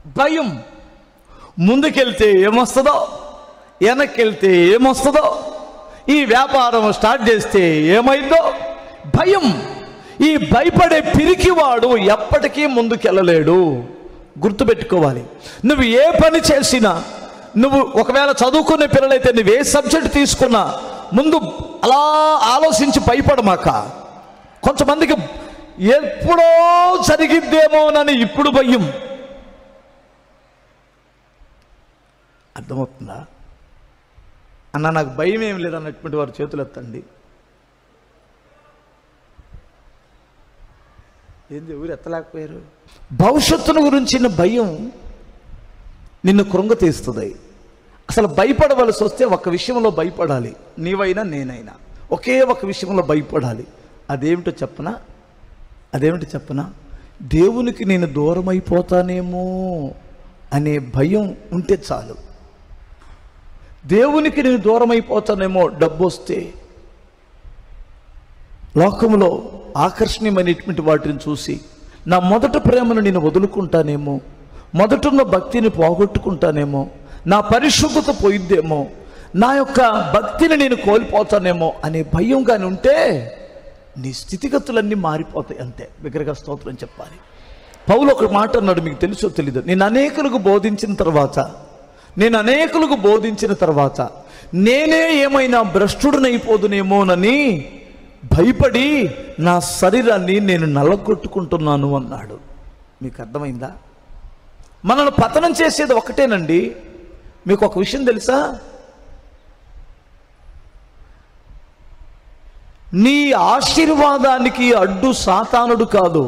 భయం ముందుకెళ్తే ఏమొస్తుందో వెనక్కెళ్తే ఏమొస్తుందో ఈ వ్యాపారం స్టార్ట్ చేస్తే ఏమైందో భయం ఈ భయపడే పిరికివాడు ఎప్పటికీ ముందుకెళ్ళలేడు గుర్తుపెట్టుకోవాలి నువ్వు ఏ పని చేసినా నువ్వు ఒకవేళ చదువుకునే పిల్లలైతే నువ్వు ఏ సబ్జెక్ట్ తీసుకున్నా ముందు అలా ఆలోచించి భయపడమాక కొంతమందికి ఎప్పుడో జరిగిద్దేమోనని ఇప్పుడు భయం అర్థమవుతుందా అన్న నాకు భయం ఏం లేదు అన్నటువంటి వారు చేతులు ఎత్తండి ఏంది ఎవరు ఎత్తలేకపోయారు భవిష్యత్తును గురించిన భయం నిన్ను కృంగ తీస్తుంది అసలు భయపడవలసి వస్తే ఒక విషయంలో భయపడాలి నీవైనా నేనైనా ఒకే ఒక విషయంలో భయపడాలి అదేమిటో చెప్పనా అదేమిటో చెప్పనా దేవునికి నేను దూరం అయిపోతానేమో అనే భయం ఉంటే చాలు దేవునికి నేను దూరం అయిపోతానేమో డబ్బు వస్తే లోకంలో ఆకర్షణీయమైనటువంటి వాటిని చూసి నా మొదట ప్రేమను నేను వదులుకుంటానేమో మొదటున్న భక్తిని పోగొట్టుకుంటానేమో నా పరిశుద్ధత పోయిద్దేమో నా యొక్క భక్తిని నేను కోల్పోతానేమో అనే భయం కానీ ఉంటే నీ స్థితిగతులన్నీ మారిపోతాయి అంతే విగ్రహ స్తోత్రం చెప్పాలి పౌలు ఒక మాట అన్నాడు మీకు తెలుసో తెలీదు నేను అనేకులకు బోధించిన తర్వాత నేను అనేకులకు బోధించిన తర్వాత నేనే ఏమైనా భ్రష్టుడినైపోదునేమోనని భయపడి నా శరీరాన్ని నేను నల్లగొట్టుకుంటున్నాను అన్నాడు మీకు అర్థమైందా మనల్ని పతనం చేసేది ఒకటేనండి మీకు ఒక విషయం తెలుసా నీ ఆశీర్వాదానికి అడ్డు సాతానుడు కాదు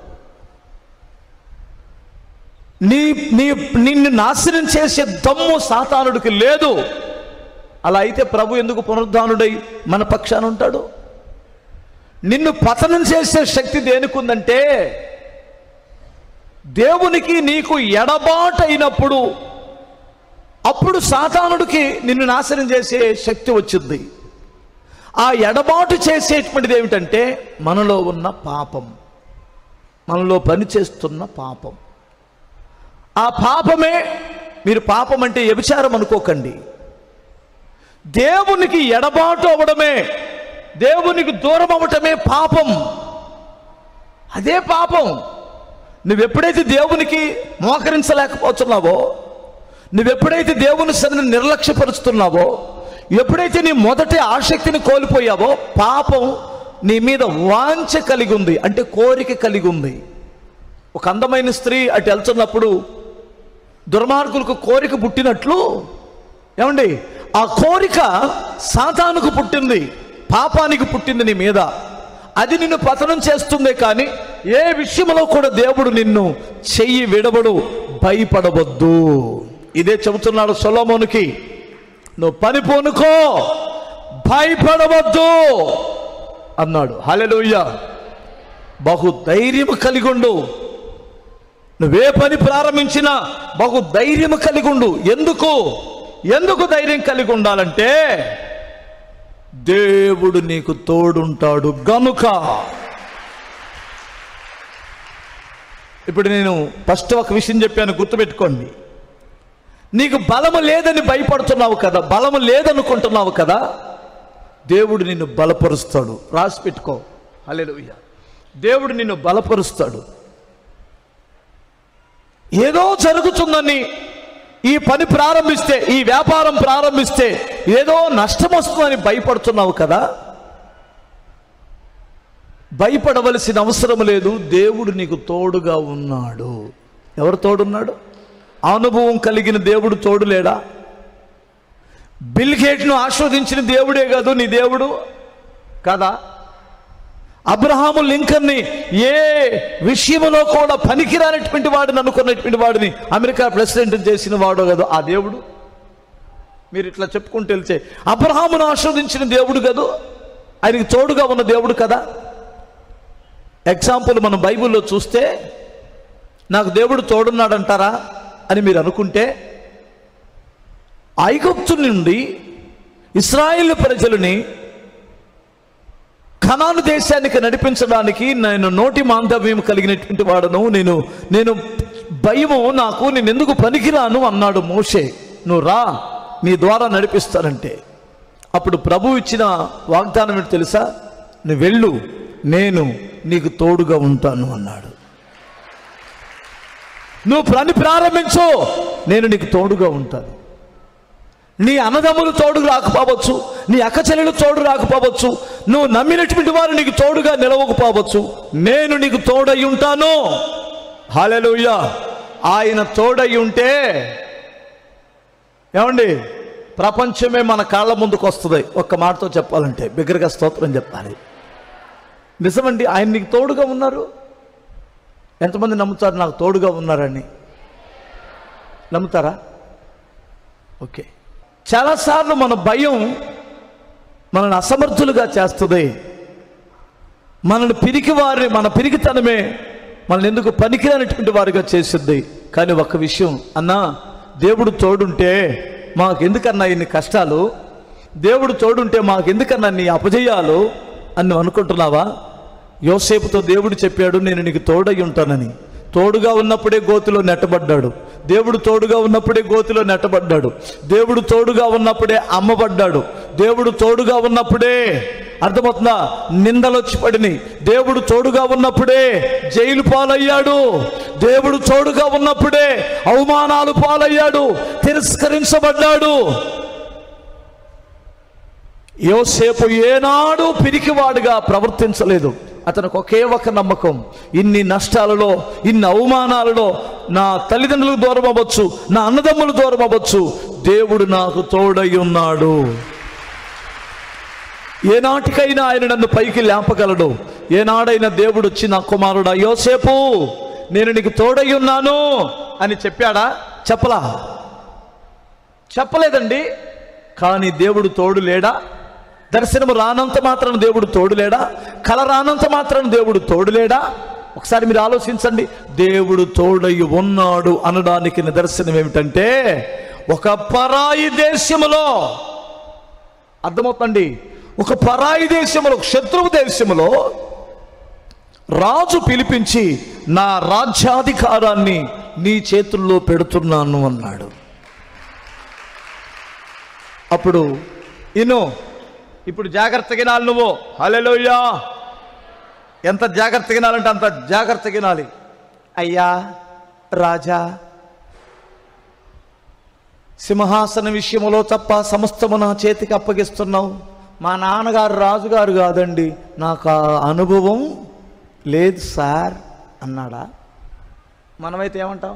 నీ నీ నిన్ను నాశనం చేసే దమ్ము సాతానుడికి లేదు అలా అయితే ప్రభు ఎందుకు పునరుద్ధానుడై మన పక్షాన ఉంటాడు నిన్ను పతనం చేసే శక్తి దేనికి ఉందంటే దేవునికి నీకు ఎడబాటు అయినప్పుడు అప్పుడు సాతానుడికి నిన్ను నాశనం చేసే శక్తి వచ్చింది ఆ ఎడబాటు చేసేటువంటిది ఏమిటంటే మనలో ఉన్న పాపం మనలో పనిచేస్తున్న పాపం ఆ పాపమే మీరు పాపం అంటే వ్యభిచారం అనుకోకండి దేవునికి ఎడబాటు అవ్వడమే దేవునికి దూరం అవ్వటమే పాపం అదే పాపం నువ్వు ఎప్పుడైతే దేవునికి మోకరించలేకపోతున్నావో నువ్వెప్పుడైతే దేవుని సన్నిధిని నిర్లక్ష్యపరుస్తున్నావో ఎప్పుడైతే నీ మొదటి ఆసక్తిని కోల్పోయావో పాపం నీ మీద వాంఛ కలిగి ఉంది అంటే కోరిక కలిగి ఉంది ఒక అందమైన స్త్రీ అటు వెళ్తున్నప్పుడు దుర్మార్గులకు కోరిక పుట్టినట్లు ఏమండి ఆ కోరిక సాతానుకు పుట్టింది పాపానికి పుట్టింది నీ మీద అది నిన్ను పతనం చేస్తుందే కానీ ఏ విషయంలో కూడా దేవుడు నిన్ను చెయ్యి విడవడు భయపడవద్దు ఇదే చెబుతున్నాడు సొలోమోనుకి నువ్వు పని పోనుకో భయపడవద్దు అన్నాడు హల్లెలూయా బహు ధైర్యం కలిగి ఉండు నువ్వే పని ప్రారంభించినా బహు ధైర్యం కలిగి ఉండు ఎందుకు ఎందుకు ధైర్యం కలిగి ఉండాలంటే దేవుడు నీకు తోడుంటాడు గనుక ఇప్పుడు నేను ఫస్ట్ ఒక విషయం చెప్పాను గుర్తుపెట్టుకోండి నీకు బలము లేదని భయపడుతున్నావు కదా బలము లేదనుకుంటున్నావు కదా దేవుడు నిన్ను బలపరుస్తాడు రాసి పెట్టుకో హల్లెలూయా దేవుడు నిన్ను బలపరుస్తాడు ఏదో జరుగుతుందని ఈ పని ప్రారంభిస్తే ఈ వ్యాపారం ప్రారంభిస్తే ఏదో నష్టం వస్తుందని భయపడుతున్నావు కదా భయపడవలసిన అవసరం లేదు దేవుడు నీకు తోడుగా ఉన్నాడు ఎవరు తోడున్నాడు అనుభవం కలిగిన దేవుడు తోడు లేడా బిల్ గేట్ను ఆస్వాదించిన దేవుడే కాదు నీ దేవుడు కదా అబ్రహాము లింకన్ని ఏ విషయంలో కూడా పనికిరానటువంటి వాడిని అనుకున్నటువంటి వాడిని అమెరికా ప్రెసిడెంట్ చేసిన వాడు కదా ఆ దేవుడు మీరు ఇట్లా చెప్పుకుంటూ వెళ్తే అబ్రహామును ఆస్వాదించిన దేవుడు కదూ ఆయనకి తోడుగా ఉన్న దేవుడు కదా ఎగ్జాంపుల్ మనం బైబిల్లో చూస్తే నాకు దేవుడు తోడున్నాడంటారా అని మీరు అనుకుంటే ఐగుప్తు నుండి ఇస్రాయిల్ ప్రజలని ఖనాను దేశానికి నడిపించడానికి నేను నోటి మాంధవ్యం కలిగినటువంటి వాడను నేను నేను భయము నాకు నేను ఎందుకు పనికిరాను అన్నాడు మోషే నువ్వు రా నీ ద్వారా నడిపిస్తానంటే అప్పుడు ప్రభు ఇచ్చిన వాగ్దానం ఏంటి తెలుసా నువ్వు వెళ్ళు నేను నీకు తోడుగా ఉంటాను అన్నాడు నువ్వు పని ప్రారంభించు నేను నీకు తోడుగా ఉంటాను నీ అన్నదమ్ములు తోడు రాకపోవచ్చు నీ అక్క చెల్లెలు తోడు రాకపోవచ్చు నువ్వు నమ్మినటువంటి వారు నీకు తోడుగా నిలవకపోవచ్చు నేను నీకు తోడై ఉంటాను హాలెలూయ ఆయన తోడై ఉంటే ఏమండి ప్రపంచమే మన కాళ్ళ ముందుకు వస్తుంది ఒక్క మాటతో చెప్పాలంటే బిగ్గరగా స్తోత్రం చెప్పాలి నిజమండి ఆయన నీకు తోడుగా ఉన్నారు ఎంతమంది నమ్ముతారు నాకు తోడుగా ఉన్నారని నమ్ముతారా ఓకే చాలాసార్లు మన భయం మనల్ని అసమర్థులుగా చేస్తుంది మనల్ని పిరికి వారిని మన పిరికితనమే మనల్ని ఎందుకు పనికిరానటువంటి వారిగా చేస్తుంది కానీ ఒక విషయం అన్నా దేవుడు తోడుంటే మాకెందుకన్నా ఇన్ని కష్టాలు దేవుడు తోడుంటే మాకెందుకన్నా నీ అపజయాలు అని నువ్వు అనుకుంటున్నావా యోసేపుతో దేవుడు చెప్పాడు నేను నీకు తోడై ఉంటానని తోడుగా ఉన్నప్పుడే గోతిలో నెట్టబడ్డాడు దేవుడు తోడుగా ఉన్నప్పుడే గోతిలో నెట్టబడ్డాడు దేవుడు తోడుగా ఉన్నప్పుడే అమ్మబడ్డాడు దేవుడు తోడుగా ఉన్నప్పుడే అర్థమవుతుందా నిందలు వచ్చి పడినాయి దేవుడు తోడుగా ఉన్నప్పుడే జైలు పాలయ్యాడు దేవుడు తోడుగా ఉన్నప్పుడే అవమానాలు పాలయ్యాడు తిరస్కరించబడ్డాడు యోసేపు ఏనాడు పిరికివాడుగా ప్రవర్తించలేదు అతనికి ఒకే ఒక నమ్మకం ఇన్ని నష్టాలలో ఇన్ని అవమానాలలో నా తల్లిదండ్రులకు దూరం అవ్వచ్చు నా అన్నదమ్ములు దూరం అవ్వచ్చు దేవుడు నాకు తోడై ఉన్నాడు ఏనాటికైనా ఆయన నన్ను పైకి లేపగలడు ఏనాడైనా దేవుడు వచ్చి నా కుమారుడా యోసేపు నేను నీకు తోడై ఉన్నాను అని చెప్పాడా చెప్పలా చెప్పలేదండి కానీ దేవుడు తోడు లేడా దర్శనము రానంత మాత్రం దేవుడు తోడు లేడా కల రానంత మాత్రం దేవుడు తోడు లేడా ఒకసారి మీరు ఆలోచించండి దేవుడు తోడై ఉన్నాడు అనడానికి నిదర్శనం ఏమిటంటే ఒక పరాయి దేశములో అర్థమవుతండి ఒక పరాయి దేశములో ఒక శత్రువు దేశములో రాజు పిలిపించి నా రాజ్యాధికారాన్ని నీ చేతుల్లో పెడుతున్నాను అన్నాడు అప్పుడు ఇను ఇప్పుడు జాగ్రత్తగా వినాలి నువ్వు హలెలుయ్యా ఎంత జాగ్రత్తగా వినాలంటే అంత జాగ్రత్తగా వినాలి అయ్యా రాజా సింహాసన విషయములో తప్ప సమస్తము నా చేతికి అప్పగిస్తున్నావు మా నాన్నగారు రాజుగారు కాదండి నాకు ఆ అనుభవం లేదు సార్ అన్నాడా మనమైతే ఏమంటాం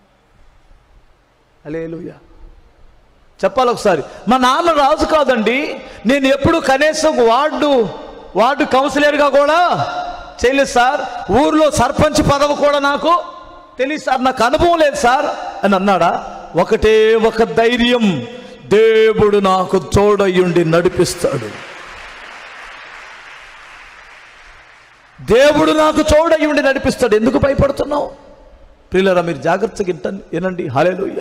అలేలుయ్యా చెప్పాలి ఒకసారి మా నాన్న రాజు కాదండి నేను ఎప్పుడు కనీసం వార్డు వార్డు కౌన్సిలర్గా కూడా చేయలేదు సార్ ఊర్లో సర్పంచ్ పదవి కూడా నాకు తెలియదు సార్ నాకు అనుభవం లేదు సార్ అని అన్నాడా ఒకటే ఒక ధైర్యం దేవుడు నాకు తోడయ్యుండి నడిపిస్తాడు దేవుడు నాకు తోడయ్యుండి నడిపిస్తాడు ఎందుకు భయపడుతున్నావు ప్రియులరా మీరు జాగ్రత్తగా వింటండి వినండి హలేలుయ్యా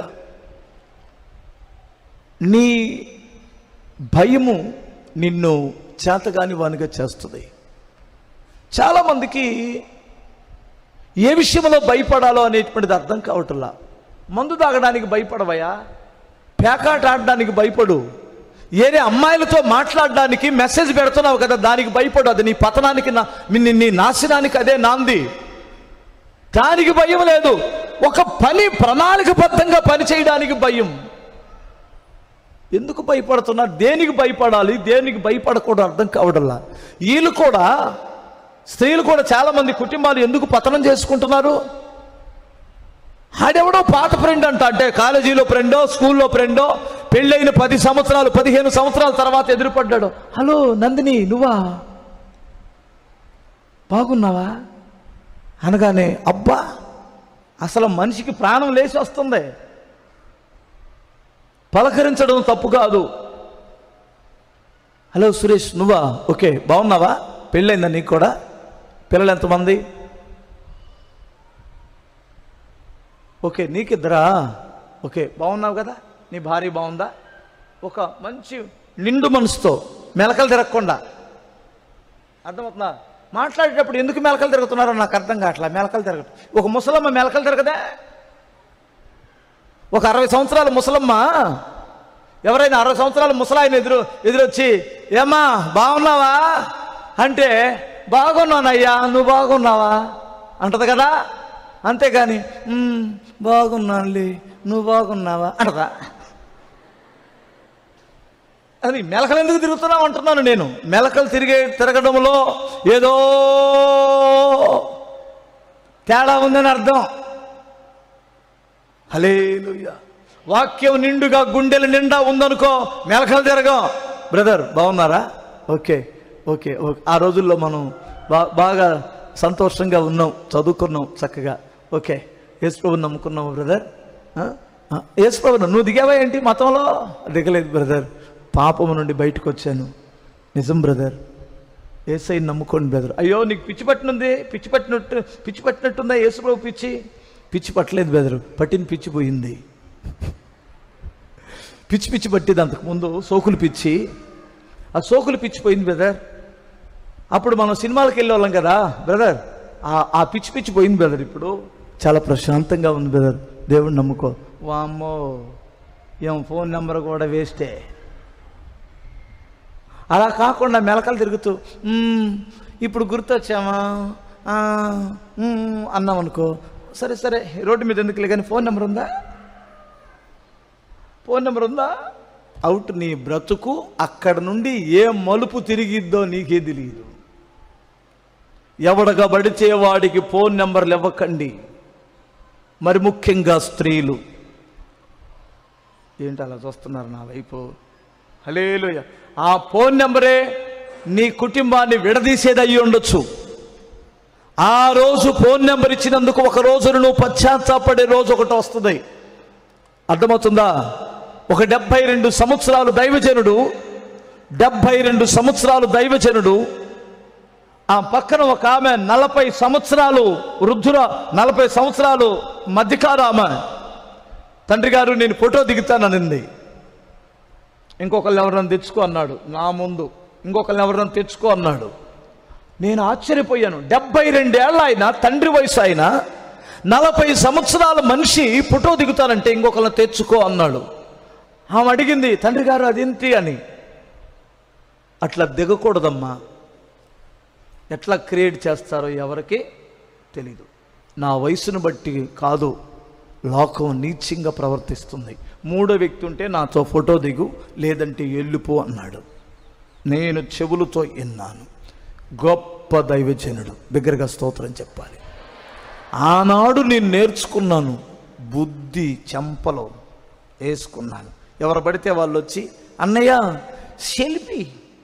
నీ భయము నిన్ను చేతగాని వానిగా చేస్తుంది చాలామందికి ఏ విషయంలో భయపడాలో అనేటువంటిది అర్థం కావట్లా మందు తాగడానికి భయపడవయా పేకాట ఆడడానికి భయపడు ఏరే అమ్మాయిలతో మాట్లాడడానికి మెసేజ్ పెడుతున్నావు కదా దానికి భయపడు అది నీ పతనానికి నా నీ నీ నాశనానికి అదే నాంది దానికి భయం లేదు ఒక పని ప్రణాళికబద్ధంగా పని చేయడానికి భయం ఎందుకు భయపడుతున్నారు దేనికి భయపడాలి దేనికి భయపడకూడదు అర్థం కావడంలా వీళ్ళు కూడా స్త్రీలు కూడా చాలా మంది కుటుంబాలు ఎందుకు పతనం చేసుకుంటున్నారు ఆడెవడో పాత ఫ్రెండ్ అంట అంటే కాలేజీలో ఫ్రెండో స్కూల్లో ఫ్రెండో పెళ్ళైన పది సంవత్సరాలు పదిహేను సంవత్సరాల తర్వాత ఎదురుపడ్డాడు హలో నందిని నువ్వా బాగున్నావా అనగానే అబ్బా అసలు మనిషికి ప్రాణం లేచి వస్తుంది పలకరించడం తప్పు కాదు హలో సురేష్ నువ్వా ఓకే బాగున్నావా పెళ్ళైందా నీకు కూడా పిల్లలు ఎంతమంది ఓకే నీకిద్దరా ఓకే బాగున్నావు కదా నీ భార్య బాగుందా ఒక మంచి నిండు మనసుతో మెలకలు తిరగకుండా అర్థమవుతుందా మాట్లాడేటప్పుడు ఎందుకు మెలకలు తిరుగుతున్నారో నాకు అర్థం కావట్లా మెలకలు తిరగటం ఒక ముసలమ్మ మెలకలు తిరగదా ఒక అరవై సంవత్సరాల ముసలమ్మ ఎవరైనా అరవై సంవత్సరాల ముసలాయన ఎదురు ఎదురొచ్చి ఏమ్మా బాగున్నావా అంటే బాగున్నానయ్యా నువ్వు బాగున్నావా అంటది కదా అంతేగాని "మ్మ్, బాగున్నానులే నువ్వు బాగున్నావా అంటదా అది మెలకలు ఎందుకు తిరుగుతున్నావు అంటున్నాను నేను మెలకలు తిరిగే తిరగడంలో ఏదో తేడా ఉందని అర్థం హలేలుయ్య వాక్యం నిండుగా గుండెల నిండా ఉందనుకో మెలకలు తిరగం బ్రదర్ బాగున్నారా ఓకే ఓకే ఓకే ఆ రోజుల్లో మనం బా బాగా సంతోషంగా ఉన్నాం చదువుకున్నాం చక్కగా ఓకే యేసుప్రభు నమ్ముకున్నాము బ్రదర్ యేసుప్రభు నువ్వు దిగావా ఏంటి మతంలో దిగలేదు బ్రదర్ పాపము నుండి బయటకు వచ్చాను నిజం బ్రదర్ ఏసై నమ్ముకోండి బ్రదర్ అయ్యో నీకు పిచ్చి పట్టినుంది పిచ్చి పట్టినట్టు పిచ్చి పట్టినట్టుందా యేసుప్రభు పిచ్చి పిచ్చి పట్టలేదు బ్రదర్ పట్టిన పిచ్చి పోయింది పిచ్చి పిచ్చి పట్టింది అంతకుముందు సోకులు పిచ్చి ఆ సోకులు పిచ్చి పోయింది బ్రదర్ అప్పుడు మనం సినిమాలకు వెళ్ళేవాళ్ళం కదా బ్రదర్ ఆ ఆ పిచ్చి పిచ్చి పోయింది బ్రదర్ ఇప్పుడు చాలా ప్రశాంతంగా ఉంది బ్రదర్ దేవుడిని నమ్ముకో వామ్మో ఏం ఫోన్ నెంబర్ కూడా వేస్టే అలా కాకుండా మెలకలు తిరుగుతూ "మ్మ్, ఇప్పుడు గుర్తొచ్చామా ఆ, మ్మ్" అన్నాం అనుకో సరే సరే రోడ్డు మీద ఎందుకులే కానీ ఫోన్ నెంబర్ ఉందా ఫోన్ నెంబర్ ఉందా అవుట్ నీ బ్రతుకు అక్కడ నుండి ఏ మలుపు తిరిగిద్దో నీకే తెలియదు ఎవడగా బడిచేవాడికి ఫోన్ నెంబర్లు ఇవ్వకండి మరి ముఖ్యంగా స్త్రీలు ఏంటి అలా చూస్తున్నారు నా వైపు హలేలుయ ఆ ఫోన్ నెంబరే నీ కుటుంబాన్ని విడదీసేది అయ్యి ఉండొచ్చు ఆ రోజు ఫోన్ నెంబర్ ఇచ్చినందుకు ఒక రోజు నువ్వు పశ్చాత్తాపడే రోజు ఒకటి వస్తుంది అర్థమవుతుందా ఒక డెబ్భై రెండు సంవత్సరాలు దైవజనుడు డెబ్భై రెండు సంవత్సరాలు దైవజనుడు ఆ పక్కన ఒక ఆమె నలభై సంవత్సరాలు వృద్ధుల నలభై సంవత్సరాలు మధ్యకారు ఆమె తండ్రి గారు నేను ఫోటో దిగుతాననింది ఇంకొకరిని ఎవరైనా తెచ్చుకో అన్నాడు నా ముందు ఇంకొకరిని ఎవరైనా తెచ్చుకో అన్నాడు నేను ఆశ్చర్యపోయాను డెబ్బై రెండేళ్ల ఆయన తండ్రి వయసు ఆయన నలభై సంవత్సరాల మనిషి ఫోటో దిగుతానంటే ఇంకొకరిని తెచ్చుకో అన్నాడు ఆమె అడిగింది తండ్రి గారు అదేంటి అని అట్లా దిగకూడదమ్మా ఎట్లా క్రియేట్ చేస్తారో ఎవరికి తెలీదు నా వయసును బట్టి కాదు లోకం నీచంగా ప్రవర్తిస్తుంది మూడో వ్యక్తి ఉంటే నాతో ఫోటో దిగు లేదంటే వెళ్ళిపో అన్నాడు నేను చెవులతో విన్నాను గొప్ప దైవజనుడు దగ్గరగా స్తోత్రం చెప్పాలి ఆనాడు నేను నేర్చుకున్నాను బుద్ధి చెంపలో వేసుకున్నాను ఎవరు పడితే వాళ్ళు వచ్చి అన్నయ్య సెల్ఫీ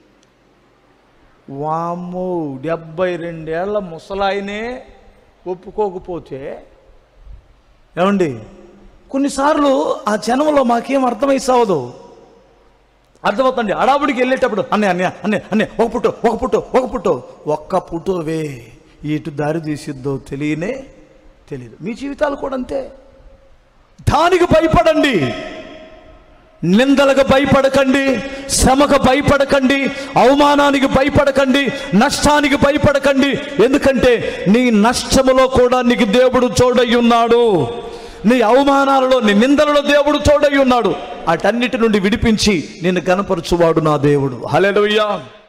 వామ్మో డెబ్బై రెండేళ్ల ముసలాయనే ఒప్పుకోకపోతే ఏమండి కొన్నిసార్లు ఆ జనంలో మాకేం అర్థమై సావదు అర్థమవుతుంది అడావుడికి వెళ్ళేటప్పుడు అన్నే అన్నే అన్నే అన్నే ఒక పుట్టు ఒక పుట్టు ఒక పుట్టు ఒక్క పుట్టువే ఇటు దారి తీసిద్దో తెలియనే తెలియదు మీ జీవితాలు కూడా అంతే దానికి భయపడండి నిందలకు భయపడకండి శ్రమకు భయపడకండి అవమానానికి భయపడకండి నష్టానికి భయపడకండి ఎందుకంటే నీ నష్టములో కూడా నీకు దేవుడు తోడై ఉన్నాడు నీ అవమానాలలో నీ నిందలలో దేవుడు తోడై ఉన్నాడు అటన్నిటి నుండి విడిపించి నిన్ను కనపరచువాడు నా దేవుడు హల్లెలూయా